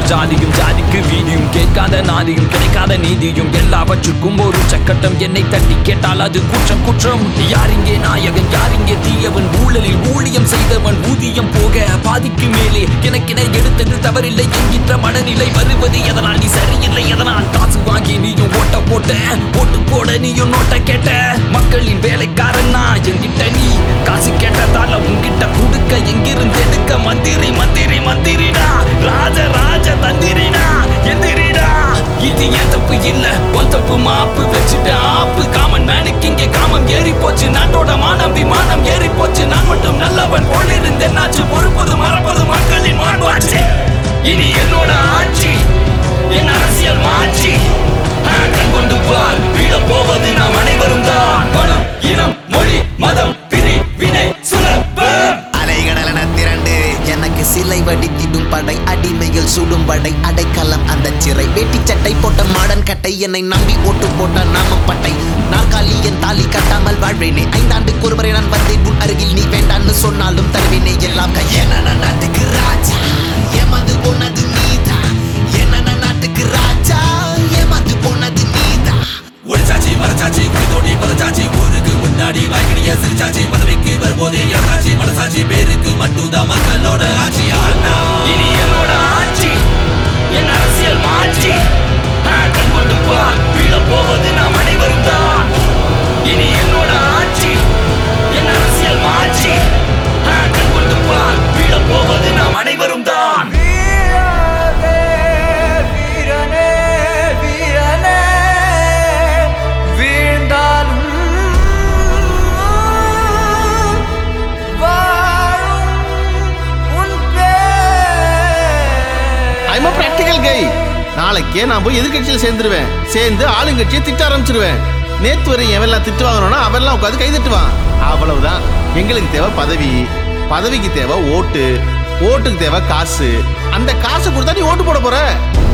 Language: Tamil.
ஜாதியும் ஜாதிக்கு வீதியும் கேட்காத நாதியும் கிடைக்காத நீதியும் எல்லாவற்றுக்கும் ஒரு சக்கட்டம் என்னை தட்டி கேட்டால் அது குற்றம் குற்றம் யார் இங்கே நாயகன் யார் இங்கே தீயவன் ஊழலில் ஊழியம் செய்தவன் ஊதியம் போக பாதிக்கு மேலே எனக்கென எடுத்தது தவறில்லை என்கின்ற மனநிலை வருவது எதனால் நீ சரியில்லை எதனால் காசு வாங்கி நீயும் ஓட்ட போட்ட ஓட்டு போட நீயும் நோட்ட கேட்ட மக்களின் வேலைக்காரன் நான் என்கிட்ட நீ காசு கேட்டதால உன்கிட்ட கொடுக்க எங்கிருந்து எடுக்க மந்திரி மந்திரி மந்திரிடா ராஜ ராஜ தந்திரிடா எந்திரிடா இது என் தப்பு இல்ல உன் தப்பு மாப்பு வச்சுட்டு ஆப்பு காமன் மேனுக்கு இங்க காமம் ஏறி போச்சு நாட்டோட மானம் விமானம் ஏறி போச்சு நான் மட்டும் நல்லவன் போல இருந்தேன் நாச்சு பொறுப்பது மறப்பது மக்களின் மாண்பாச்சு இனி என்னோட ஆட்சி என் அரசியல் மாட்சி ஆ, கண் கொண்டு பார் வீழ போவது நாம் அனைவரும் தான் மனம் இனம் மொழி மதம் பிரி வினை சுரப்பம் அலைகடலன திரண்டு எனக்கு சிலை வடித்திடும் படை அடிமையில் சுடும் படை அடைக்கலம் அந்த சிறை வேட்டி சட்டை போட்ட மாடன் கட்டை என்னை நம்பி ஓட்டு போட்ட நாம பட்டை நாற்காலி என் தாலி கட்டாமல் வாழ்வேனே ஐந்தாண்டுக்கு ஒருவரை நான் வந்தேன் உன் அருகில் நீ வேண்டான்னு சொன்னாலும் தருவேனே எல்லாம் கையென நாட்டுக்கு ராஜா ஏமாந்து போனது நீதான் என்ன நாட்டுக்கு ராஜா ஏமாந்து போனது நீதான் ஒளிச்சாச்சி மறைச்சாச்சி குடிதோண்டி பதச்சாச்சி ஊருக்கு முன்னாடி வாய்க்கிடிய சிரிச்சாச்சி பதவிக்கு வரும்போதே இறந்தாச்சி மனசாச்சி பேருக்கு மட்டும்தான் மக்களோட ஆட்சி ஆனா இனி என்னோட ஆட்சி என் அரசியல் மாட்சி ஆ, கண் கொண்டு பார் வீழ போவது நாம் அனைவரும் தான் இனி என்னோட ஆட்சி என் அரசியல் மாட்சி ஆ, கண் கொண்டு பார் வீழ போவது நாம் அனைவரும் தான் வீரனே வீரனே வீரனே வீழ்ந்தாலும் வாழும் உன் பேர் ஐம் பிராக்டிக்கல் கை நாளைக்கே நான் போய் எதிர்கட்சியில் சேர்ந்துருவேன் சேர்ந்து ஆளுங்கட்சியை திட்ட ஆரம்பிச்சிருவேன் நேத்து வரை எவெல்லாம் திட்டு வாங்கணும்னா அவெல்லாம் உட்காந்து கை தட்டுவான் அவ்வளவுதான் எங்களுக்கு தேவை பதவி பதவிக்கு தேவை ஓட்டு ஓட்டுக்கு தேவை காசு அந்த காசு கொடுத்தா நீ ஓட்டு போட போற